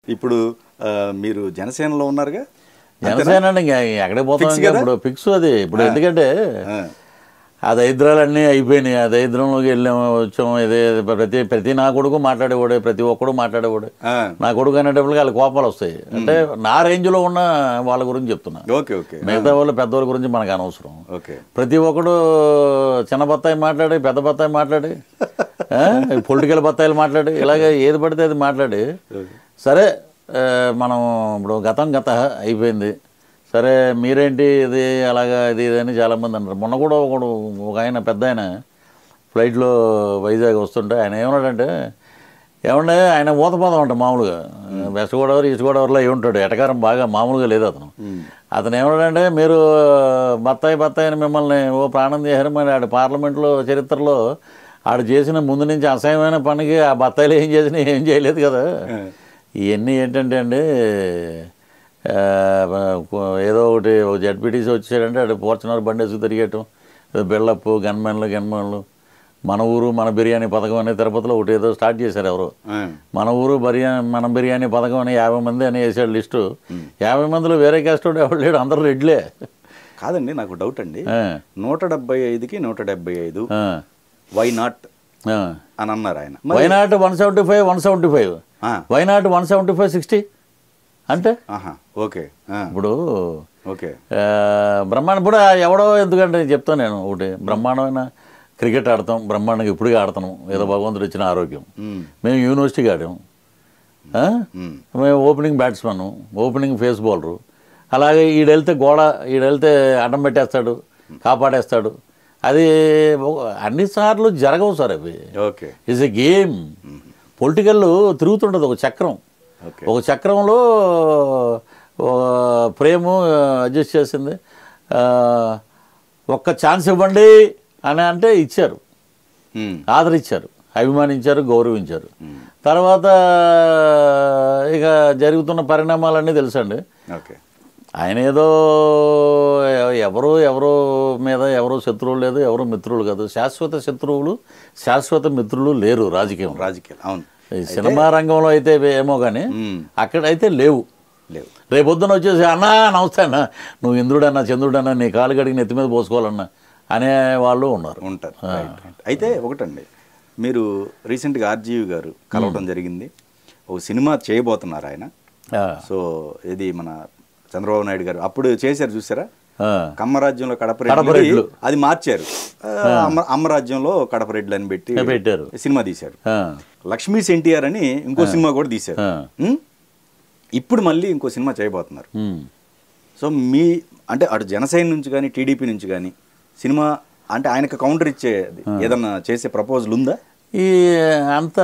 ఇప్పుడు ఆ, మీరు జనసేనలో ఉన్నారుగా జనసేన అంటే ఇంకా ఎక్కడికి పోతాం Fix ఇంకా కదా? ఇప్పుడు ఫిక్స్ అది ఇప్పుడు ఎందుకంటే ఆ, ఆ దరిద్రాలన్నీ అయిపోయినాయి ఆ దరిద్రంలోకి వెళ్ళాము వచ్చాము ఇదే ప్రతి ప్రతి నా కొడుకు మాట్లాడేవాడే ప్రతి ఒక్కడు మాట్లాడేవాడే ఆ, నా కొడుకు అనేటప్పటికి వాళ్ళ కోపాలు వస్తాయి అంటే నా రేంజ్లో ఉన్న వాళ్ళ గురించి చెప్తున్నా ఓకే ఓకే మిగతా వాళ్ళు పెద్దవాళ్ళ గురించి మనకు అనవసరం ఓకే ప్రతి ఒక్కడు చిన్న బత్తాయి మాట్లాడి పెద్ద బత్తాయి మాట్లాడి పొలిటికల్ బత్తాయిలు మాట్లాడి ఇలాగ ఏది పడితే అది మాట్లాడి సరే ఆ, మనం ఇప్పుడు గతం గత అయిపోయింది సరే మీరేంటి ఇది అలాగా ఇది ఇది అని చాలామంది అన్నారు మొన్న కూడా ఒకడు ఒక ఆయన పెద్ద ఆయన ఫ్లైట్లో వైజాగ్ వస్తుంటే ఆయన ఏమన్నాడంటే ఏమంటే ఆయన ఊతపదం అంట మామూలుగా వెస్ట్ గోదావరి ఈస్ట్ గోదావరిలో ఏ ఉంటాడు ఎటకారం బాగా మామూలుగా లేదు అతను అతను ఏమన్నాడంటే మీరు బత్తాయి బత్తాయి అని మిమ్మల్ని ఓ ప్రాణం చేశారు మరి ఆడు పార్లమెంట్లో చరిత్రలో ఆడు చేసిన ముందు నుంచి అసహ్యమైన పనికి ఆ బత్తాయిలు ఏం చేసినా ఏం చేయలేదు కదా ఇవన్నీ ఏంటంటే అండి ఆ, ఏదో ఒకటి ఒక జడ్పీటీసీ వచ్చాడంటే అటు ఫార్చునర్ బండి వేసుకు తిరిగేయటం ఏదో బిల్డప్ గన్మెన్లు గన్మెన్లు మన ఊరు మన బిర్యానీ పథకం అనే తిరుపతిలో ఒకటి ఏదో స్టార్ట్ చేశారు ఎవరు ఆ, మన ఊరు బిర్యానీ మన బిర్యానీ పథకం అని యాభై మంది అని వేసాడు లిస్టు యాభై మందిలో వేరే క్యాస్ట్ వాడు ఎవడు లేడు అందరూ రెడ్లే కాదండి నాకు డౌట్ అండి ఆ, నూట డెబ్బై ఐదుకి నూట డెబ్బై ఐదు ఆ, వై నాట్ ఆ. అని అన్నారు ఆయన మరి- why not one seventy five one seventy five ఆ, why not one seventy five sixty అంటే ఆహా ఓకే ఆ, ఇప్పుడు ఓకే ఆ, బ్రహ్మాండ ఇప్పుడు ఎవడో ఎందుకంటే చెప్తాను నేను ఒకటి బ్రహ్మాండమైన క్రికెట్ ఆడతాం బ్రహ్మాండంగా ఇప్పుడుగా ఆడుతున్నాం ఏదో భగవంతుడు ఇచ్చిన ఆరోగ్యం ఉమ్, మేము యూనివర్సిటీకి ఆడాం ఆ? ఉమ్, మేము opening batsmen opening pace bowler అలాగే ఈడెళ్తే గోడ ఈడెళ్తే అడ్డం పెట్టేస్తాడు కాపాడేస్తాడు అది ఒక- అన్నిసార్లు జరగవు సార్ అవి okay it's a game political తిరుగుతుంటుంది ఒక చక్రం ఓకే ఒక చక్రంలో ఓ ప్రేమ అడ్జస్ట్ చేసింది ఆ, ఒక్క ఛాన్స్ ఇవ్వండి అని అంటే ఇచ్చారు ఉమ్, ఆదరించారు అభిమానించారు గౌరవించారు తర్వాత ఇక జరుగుతున్న పరిణామాలన్నీ తెలుసండి ఓకే ఆయన ఏదో ఎవరు ఎవరో మీద ఎవరో శత్రువులు లేదు ఎవరు మిత్రులు కాదు శాశ్వత శత్రువులు శాశ్వత మిత్రులు లేరు రాజకీయం రాజకీయాలు అవును ఈ సినిమా రంగంలో అయితే ఏమో కానీ ఉమ్, అక్కడైతే లేవు లేవు రేపొద్దున వచ్చేసి అన్నా నమస్తే అన్న నువ్వు ఇంద్రుడన్నా చంద్రుడన్నా నీ కాలు గడికి నెత్తి మీద పోసుకోవాలన్నా అనే వాళ్ళు ఉన్నారు ఉంటారు రైట్, రైట్. అయితే ఒకటండి మీరు రీసెంట్గా ఆర్జీవి గారు కలవడం జరిగింది ఓ సినిమా చేయబోతున్నారు ఆయన ఆ, సో ఇది మన చంద్రబాబు నాయుడు గారు అప్పుడు చేశారు చూసారా ఆ, కమ్మరాజ్యంలో కడప కడప రెడ్డి రెడ్లు. అది మార్చారు ఆ, అమ్మ అమ్మరాజ్యంలో కడప రెడ్లు అని పెట్టి పెట్టారు సినిమా తీశారు ఆ, లక్ష్మీస్ ఎన్టీఆర్ అని ఇంకో సినిమా కూడా తీశారు ఆ. ఉమ్? ఇప్పుడు మళ్ళీ ఇంకో సినిమా చేయబోతున్నారు ఉమ్. సో మీ అంటే అటు జనసేన నుంచి కానీ టీడీపీ నుంచి కానీ సినిమా అంటే ఆయనకు కౌంటర్ ఇచ్చే ఏదన్నా చేసే ప్రపోజల్ ఉందా ఈ అంత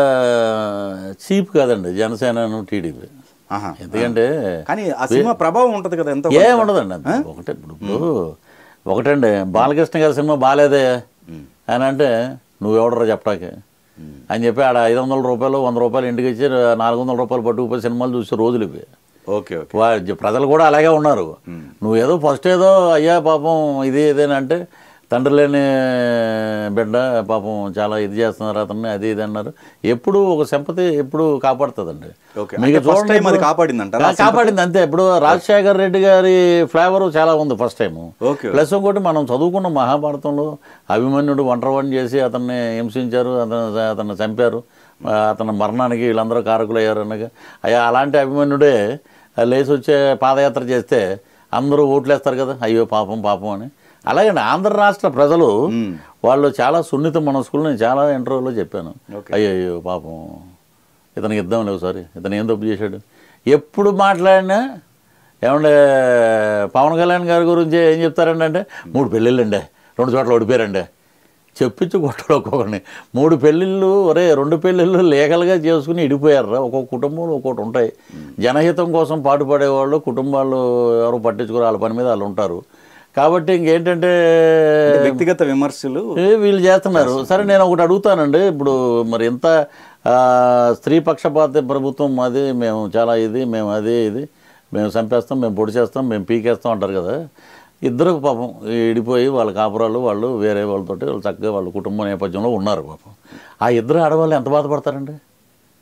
చీప్ కాదండి జనసేనను టీడీపీ ఆహా. ఎందుకంటే కానీ ఆ సినిమా ప్రభావం ఉంటది కదా ఎంత ఏం ఉండదండి అంత ఒకటే ఇప్పుడు ఇప్పుడు ఒకటండి బాలకృష్ణ గారి సినిమా బాగాలేదే అని అంటే నువ్వెవడరా చెప్పడానికి అని చెప్పి ఆడ ఐదు వందల రూపాయలు వంద రూపాయలు ఇంటికి ఇచ్చి నాలుగు వందల రూపాయలు పట్టుకుపోయి సినిమాలు చూసే రోజులు ఇవి ఓకే ఓకే వా- ప్రజలు కూడా అలాగే ఉన్నారు నువ్వు ఏదో ఫస్ట్ ఏదో అయ్యా పాపం ఇది ఇదేనంటే తండ్రి లేని బిడ్డ పాపం చాలా ఇది చేస్తున్నారు అతన్ని అది ఇది అన్నారు ఎప్పుడు ఒక సంపతి ఎప్పుడు కాపాడుతుందండి ఓకే. మీకు అంటే first చూడండి time అది ఇప్పుడు- కాపాడిందంటారా? కా- కాపాడింది అంతే ఇప్పుడు రాజశేఖర్ రెడ్డి గారి ఫ్లేవర్ చాలా ఉంది ఫస్ట్ టైం ఓకే ప్లస్ ఇంకోటి మనం చదువుకున్న మహాభారతంలో అభిమన్యుడు ఒంటరివాడిని చేసి అతన్ని హింసించారు అతను అతన్ని చంపారు ఆ, అతని మరణానికి వీళ్ళందరూ కారకులు అయ్యారు అనగా అయ్యా అలాంటి అభిమన్యుడే ఆ లేచి వచ్చే పాదయాత్ర చేస్తే అందరూ ఓట్లేస్తారు కదా అయ్యో పాపం పాపం అని అలాగే ఆంధ్ర రాష్ట్ర ప్రజలు వాళ్ళు చాలా సున్నిత మనస్కులు నేను చాలా ఇంటర్వ్యూలో చెప్పాను ఓకే. అయ్యో అయ్యో పాపం ఇతనికి ఇద్దాం లేవు సారీ ఇతను ఏం తప్పు చేశాడు ఎప్పుడు మాట్లాడినా ఏమంటే పవన్ కళ్యాణ్ గారి గురించి ఏం చెప్తారండి అంటే మూడు పెళ్ళిళ్ళండి రెండు చోట్ల ఓడిపోయారండి చెప్పించు కొట్టడు ఒక్కొక్కరిని మూడు పెళ్ళిళ్ళు ఒరే రెండు పెళ్ళిళ్ళు లీగల్గా చేసుకుని ఇడిపోయారు ఒక్కొక్క కుటుంబంలో ఒక్కొక్కటి ఉంటాయి జనహితం కోసం పాటుపడేవాళ్ళు కుటుంబాలు ఎవరు పట్టించుకోరు వాళ్ళ పని మీద వాళ్ళు ఉంటారు కాబట్టి ఇంకేంటంటే అంటే వ్యక్తిగత విమర్శలు ఏ వీళ్ళు చేస్తున్నారు సరే నేను ఒకటి అడుగుతానండి ఇప్పుడు మరి ఎంత ఆ, స్త్రీ పక్షపాత ప్రభుత్వం అది మేము చాలా ఇది మేము అది ఇది మేము చంపేస్తాం మేము పొడి చేస్తాం మేము పీకేస్తాం అంటారు కదా ఇద్దరు పాపం ఇడిపోయి వాళ్ళ కాపురాలు వాళ్ళు వేరే వాళ్ళతోటి వాళ్ళు చక్కగా వాళ్ళ కుటుంబ నేపథ్యంలో ఉన్నారు పాపం ఆ ఇద్దరు ఆడవాళ్ళు ఎంత బాధపడతారండి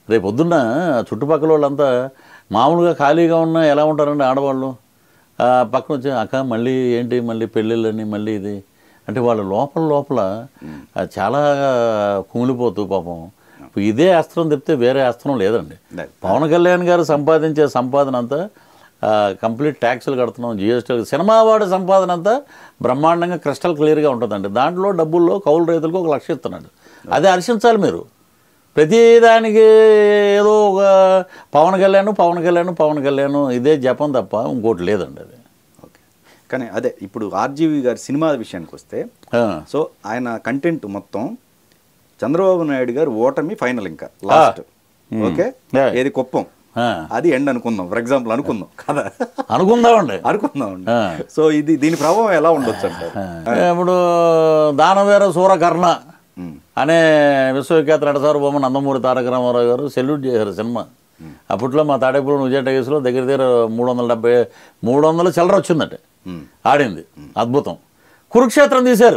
రేపు పొద్దున్న చుట్టుపక్కల వాళ్ళంతా మామూలుగా ఖాళీగా ఉన్న ఎలా ఉంటారండి ఆడవాళ్ళు ఆ, పక్కన వచ్చి అక్క మళ్ళీ ఏంటి మళ్ళీ పెళ్ళిళ్ళని మళ్ళీ ఇది అంటే వాళ్ళ లోపల లోపల ఆ, చాలా కుమిలిపోతూ పాపం ఇప్పుడు ఇదే అస్త్రం చెప్తే వేరే అస్త్రం లేదండి లేదు. పవన్ కళ్యాణ్ గారు సంపాదించే సంపాదన అంతా కంప్లీట్ ట్యాక్సులు కడుతున్నాం జిఎస్టీ సినిమా వాడి సంపాదన అంతా బ్రహ్మాండంగా క్రిస్టల్ క్లియర్గా ఉంటుందండి దాంట్లో డబ్బుల్లో కౌలు రైతులకు ఒక లక్ష ఇస్తున్నాడు అదే హర్షించాలి మీరు ప్రతిదానికి ఏదో ఒక పవన్ కళ్యాణ్ పవన్ కళ్యాణ్ పవన్ కళ్యాణ్ ఇదే జపం తప్ప ఇంకోటి లేదండి అది ఓకే కానీ అదే ఇప్పుడు ఆర్జీవి గారి సినిమా విషయానికి వస్తే ఆ, సో ఆయన కంటెంట్ మొత్తం చంద్రబాబు నాయుడు గారు ఓటమి ఫైనల్ ఇంకా లాస్ట్ ఓకే Yeah. ఏది కుప్పం ఆ. అది ఎండ్ అనుకుందాం ఫర్ ఎగ్జాంపుల్ అనుకుందాం కదా అనుకుందామండి అనుకుందాం అండి ఆ. సో ఇది దీని ప్రభావం ఎలా ఉండొచ్చు అంటారు ఇప్పుడు దానవీర సూరకర్ణ ఉమ్. అనే విశ్వవిఖ్యాత నటసారు బొమ్మ నందమూరి తారక రామారావు గారు సెల్యూట్ చేశారు సినిమా అప్పట్లో మా తాడేపూడి విజయ టైగర్స్లో దగ్గర దగ్గర మూడు వందల డెబ్బై మూడు వందల చిల్లర వచ్చిందట ఉమ్. ఆడింది అద్భుతం కురుక్షేత్రం తీశారు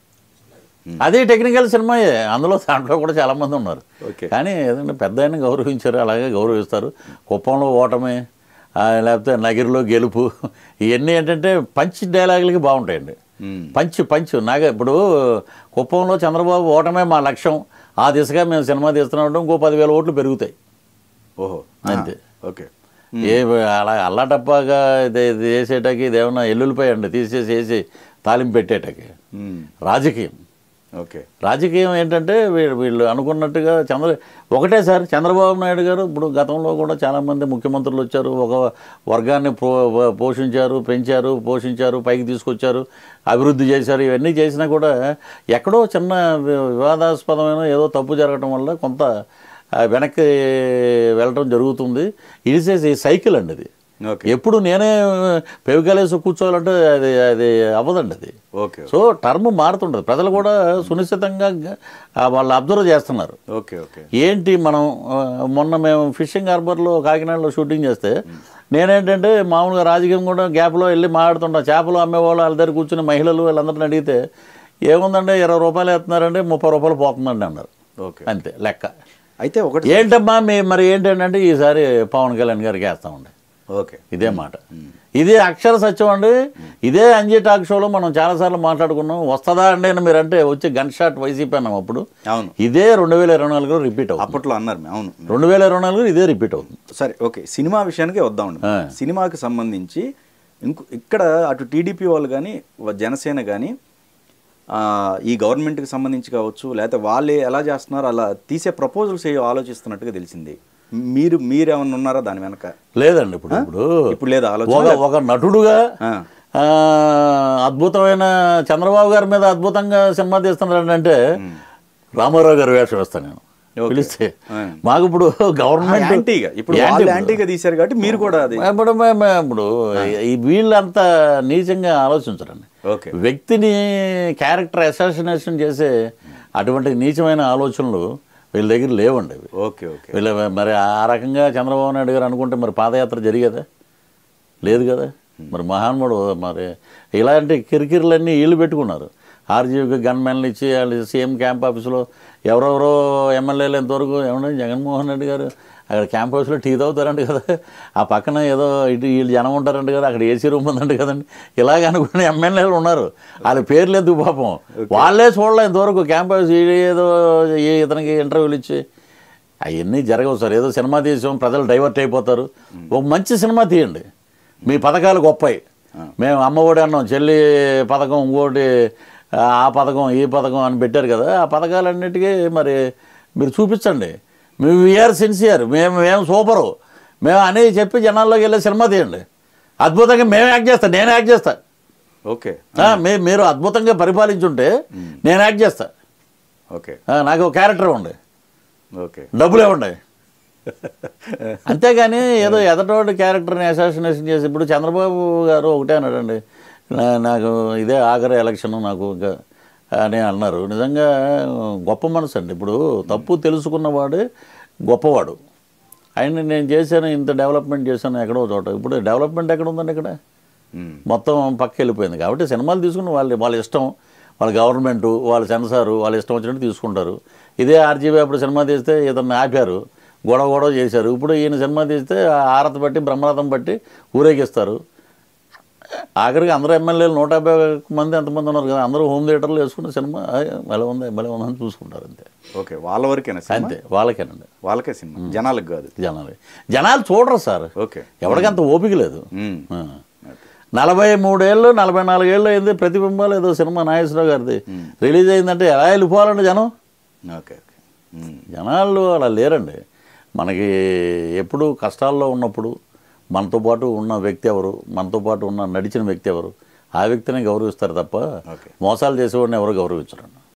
అది టెక్నికల్ సినిమాయే అందులో దాంట్లో కూడా చాలా మంది ఉన్నారు ఓకే. కానీ ఏదంటే పెద్ద ఆయన గౌరవించారు అలాగే గౌరవిస్తారు కుప్పంలో ఓటమి ఆ, లేకపోతే నగిరిలో గెలుపు ఇవన్నీ ఏంటంటే పంచ్ డైలాగులకి బాగుంటాయండి ఉమ్. పంచ్ పంచ్ నాగా ఇప్పుడు కుప్పంలో చంద్రబాబు ఓటమే మా లక్ష్యం ఆ దిశగా మేము సినిమా తీస్తున్నాం ఇంకో పదివేల ఓట్లు పెరుగుతాయి ఓహో అంతే. ఓకే ఏ అలా అల్లాటప్పాగా ఇది ఇది చేసేటకి ఇదేమన్నా ఎల్లుల్లిపాయ అండి తీసేసి వేసి తాలింపు పెట్టేటకి ఉమ్. రాజకీయం ఓకే రాజకీయం ఏంటంటే వీళ్ళు వీళ్ళు అనుకున్నట్టుగా చంద్ర ఒకటే సార్ చంద్రబాబు నాయుడు గారు ఇప్పుడు గతంలో కూడా చాలామంది ముఖ్యమంత్రులు వచ్చారు ఒక వర్గాన్ని పో పోషించారు పెంచారు పోషించారు పైకి తీసుకొచ్చారు అభివృద్ధి చేశారు ఇవన్నీ చేసినా కూడా ఎక్కడో చిన్న వి- వివాదాస్పదమైన ఏదో తప్పు జరగటం వల్ల కొంత ఆ, వెనక్కి వెళ్ళటం జరుగుతుంది ఇది సైకిల్ అండి అది ఓకే ఎప్పుడు నేనే పెవికలేసి కూర్చోవాలంటే అది అది అవ్వదండి అది ఓకే సో టర్మ్ మారుతుంటుంది ప్రజలు కూడా సునిశ్చితంగా ఆ, వాళ్ళు అబ్జర్వ్ చేస్తున్నారు ఓకే ఓకే ఏంటి మనం ఆ, మొన్న మేము ఫిషింగ్ హార్బర్లో కాకినాడలో షూటింగ్ చేస్తే నేనేంటంటే మామూలుగా రాజకీయం కూడా గ్యాప్లో వెళ్ళి మాట్లాడుతుంటా చేపలు అమ్మేవాళ్ళు వాళ్ళ దగ్గర కూర్చుని మహిళలు వీళ్ళందరిని అడిగితే ఏముందండి ఇరవై రూపాయలు వేస్తున్నారండి ముప్పై రూపాయలు పోతుందండి అన్నారు ఓకే అంతే లెక్క అయితే ఒకటి ఏంటమ్మా మీ మరి ఏంటంటే ఈసారి పవన్ కళ్యాణ్ గారికి వేస్తామండి ఓకే ఇదే మాట ఇదే అక్షర సత్యం అండి ఇదే అంజీ టాక్ షోలో మనం చాలాసార్లు మాట్లాడుకున్నాం వస్తుందా అండి అని మీరు అంటే వచ్చి గన్ షాట్ వైసీపీ అన్నాం అప్పుడు అవును ఇదే రెండు వేల ఇరవై నాలుగులో రిపీట్ అవుతుంది అప్పట్లో అన్నారు మేము, అవును రెండు వేల ఇరవై నాలుగులో ఇదే రిపీట్ అవుతుంది సరే ఓకే సినిమా విషయానికి వద్దామండి ఆ. సినిమాకి సంబంధించి ఇంకో ఇక్కడ అటు టీడీపీ వాళ్ళు కానీ జనసేన కానీ ఈ గవర్నమెంట్కి సంబంధించి కావచ్చు లేకపోతే వాళ్ళే ఎలా చేస్తున్నారు అలా తీసే ప్రపోజల్స్ ఏ ఆలోచిస్తున్నట్టుగా తెలిసింది మీరు మీరేమన్నా ఉన్నారా దాని వెనక లేదండి ఇప్పుడు ఇప్పుడు ఇప్పుడు లేదా ఆలోచన ఒక ఒక నటుడుగా ఆ, ఆ, అద్భుతమైన చంద్రబాబు గారి మీద అద్భుతంగా సినిమా తీస్తున్నాడు అంటే రామారావు గారు వేషం వేస్తాను నేను ఓకే. పిలిస్తే ఆ. మాకు ఇప్పుడు గవర్నమెంట్ యాంటీగా ఇప్పుడు వాళ్ళు యాంటీగా తీశారు కాబట్టి మీరు కూడా అది ఇప్పుడు మే- మే- ఇప్పుడు ఈ వీళ్ళంతా నీచంగా ఆలోచించరండి ఓకే వ్యక్తిని క్యారెక్టర్ అసాసినేషన్ చేసే అటువంటి నీచమైన ఆలోచనలు వీళ్ళ దగ్గర లేవండి అవి ఓకే ఓకే వీళ్ళ మరి ఆ రకంగా చంద్రబాబు నాయుడు గారు అనుకుంటే మరి పాదయాత్ర జరిగేదా లేదు కదా మరి మహాన్ముడు మరి ఇలాంటి కిరికిరులన్నీ వీళ్ళు పెట్టుకున్నారు ఆర్జీవికి గన్మెన్లు ఇచ్చి వాళ్ళు సీఎం క్యాంప్ ఆఫీసులో ఎవరెవరో ఎమ్మెల్యేలు ఎంతవరకు ఏమన్నా జగన్మోహన్ రెడ్డి గారు అక్కడ క్యాంప్ హౌస్లో టీ తాగుతారంట కదా ఆ పక్కన ఏదో ఇటు వీళ్ళు జనం ఉంటారంట కదా అక్కడ ఏసీ రూమ్ ఉందంట కదండి ఇలాగ అనుకునే ఎమ్మెల్యేలు ఉన్నారు వాళ్ళ పేర్లు ఎందుకు పాపం వాళ్ళే చూడలే ఇంతవరకు క్యాంప్ హౌస్ ఈ ఏదో ఈ ఇతనికి ఇంటర్వ్యూలు ఇచ్చి అవన్నీ జరగవు సార్ ఏదో సినిమా తీసాం ప్రజలు డైవర్ట్ అయిపోతారు ఒక మంచి సినిమా తీయండి మీ పథకాలు గొప్పవి మేము అమ్మఒడి అన్నాం చెల్లి పథకం ఇంకోటి ఆ పథకం ఈ పథకం అని పెట్టారు కదా ఆ పథకాలన్నిటికీ మరి మీరు చూపించండి మేము వీఆర్ సిన్సియర్ మేము మేము సూపరు మేము అని చెప్పి జనాల్లోకి వెళ్ళే సినిమా తీయండి అద్భుతంగా మేము యాక్ట్ చేస్తాం నేను యాక్ట్ చేస్తా ఓకే ఆ, మీ మీరు అద్భుతంగా పరిపాలించుంటే నేను యాక్ట్ చేస్తా ఓకే ఆ, నాకు ఒక క్యారెక్టర్ ఉండే ఓకే డబ్బులు ఇవ్వండి అంతేగాని ఏదో ఎదటోడి క్యారెక్టర్ని అసాసినేషన్ చేసి ఇప్పుడు చంద్రబాబు గారు ఒకటే అన్నాడండి నా- నాకు ఇదే ఆఖరి ఎలక్షన్ నాకు ఇంకా అని అన్నారు నిజంగా గొప్ప మనసు అండి ఇప్పుడు తప్పు తెలుసుకున్నవాడే గొప్పవాడు ఆయన నేను చేశాను ఇంత డెవలప్మెంట్ చేశాను ఎక్కడో చోట ఇప్పుడు డెవలప్మెంట్ ఎక్కడ ఉందండి ఇక్కడ ఉమ్. మొత్తం పక్క వెళ్ళిపోయింది కాబట్టి సినిమాలు తీసుకుని వాళ్ళ వాళ్ళ ఇష్టం వాళ్ళ గవర్నమెంట్ వాళ్ళ సెన్సారు వాళ్ళ ఇష్టం వచ్చినట్టు తీసుకుంటారు ఇదే ఆర్జీబీ అప్పుడు సినిమా తీస్తే ఇతన్ని ఆపారు గొడవ గొడవ చేశారు ఇప్పుడు ఈయన సినిమా తీస్తే ఆరతి బట్టి బ్రహ్మరథం బట్టి ఊరేగిస్తారు ఆఖరికి అందరూ ఎమ్మెల్యేలు నూట యాభై మంది ఎంతమంది ఉన్నారు కదా అందరూ హోమ్ థియేటర్లో వేసుకున్న సినిమా "ఆయ్, భలే ఉంది భలే ఉంది అని చూసుకుంటారు అంతే ఓకే వాళ్ళ వరకేనా సినిమా అంతే వాళ్ళకేనండి వాళ్ళకే సినిమా జనాలకు కాదు జనాలు జనాలు చూడరు సార్ ఓకే ఎవరికి అంత ఓపిక లేదు మ్మ్. ఆ. నలభై మూడేళ్ళు నలభై నాలుగేళ్ళు అయింది ప్రతిబింబాలు ఏదో సినిమా నాగేశ్వరరావు గారిది రిలీజ్ అయిందంటే ఎలా వెళ్ళిపోవాలండి జనం ఓకే ఓకే మ్మ్. జనాలు అలా లేరండి మనకి ఎప్పుడు కష్టాల్లో ఉన్నప్పుడు మనతో పాటు ఉన్న వ్యక్తి ఎవరు మనతో పాటు ఉన్న నడిచిన వ్యక్తి ఎవరు ఆ వ్యక్తిని గౌరవిస్తారు తప్ప ఓకే. మోసాలు చేసేవాడిని ఎవరు గౌరవించరండి